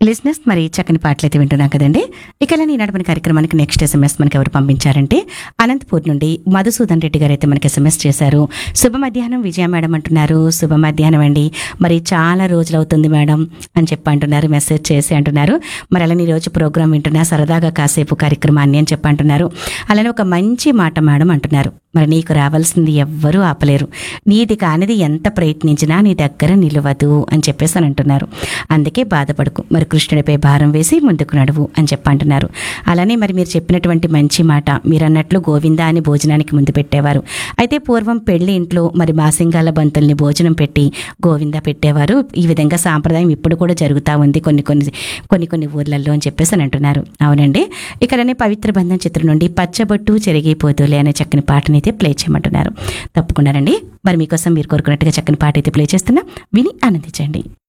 లిజినెస్ మరి చక్కని పాటలు అయితే వింటున్నాం కదండి ఇక ఇలా ఈనాడు మన కార్యక్రమానికి నెక్స్ట్ ఎస్ఎంఎస్ మనకి ఎవరు పంపించారంటే అనంతపూర్ నుండి మధుసూదన్ రెడ్డి గారు అయితే మనకి ఎస్ఎంఎస్ చేశారు శుభ మధ్యాహ్నం విజయ మేడం అంటున్నారు శుభ మధ్యాహ్నం అండి మరి చాలా రోజులు అవుతుంది మేడం అని చెప్పి అంటున్నారు మెసేజ్ చేసి అంటున్నారు మరి అలానే ఈ రోజు ప్రోగ్రామ్ వింటున్నా సరదాగా కాసేపు కార్యక్రమాన్ని అని చెప్పి అంటున్నారు అలానే ఒక మంచి మాట మేడం అంటున్నారు మరి నీకు రావాల్సింది ఎవ్వరూ ఆపలేరు నీది కానిది ఎంత ప్రయత్నించినా నీ దగ్గర నిలవదు అని చెప్పేసి అని అంటున్నారు అందుకే బాధపడకు మరి కృష్ణుడిపై భారం వేసి ముందుకు నడువు అని చెప్పి అంటున్నారు అలానే మరి మీరు చెప్పినటువంటి మంచి మాట మీరు అన్నట్లు గోవింద అని భోజనానికి ముందు పెట్టేవారు అయితే పూర్వం పెళ్లి ఇంట్లో మరి మాసింగాల బంతుల్ని భోజనం పెట్టి గోవింద పెట్టేవారు ఈ విధంగా సాంప్రదాయం ఇప్పుడు కూడా జరుగుతూ ఉంది కొన్ని కొన్ని కొన్ని కొన్ని ఊర్లలో అని చెప్పేసి అని అంటున్నారు అవునండి ఇక్కడనే పవిత్ర బంధం చిత్రం నుండి పచ్చబొట్టు చెరిగిపోతులే అనే చక్కని పాటని అయితే ప్లే చేయమంటున్నారు తప్పకుండా రండి మరి మీకోసం మీరు కోరుకున్నట్టుగా చక్కని పాట అయితే ప్లే చేస్తున్నా విని ఆనందించండి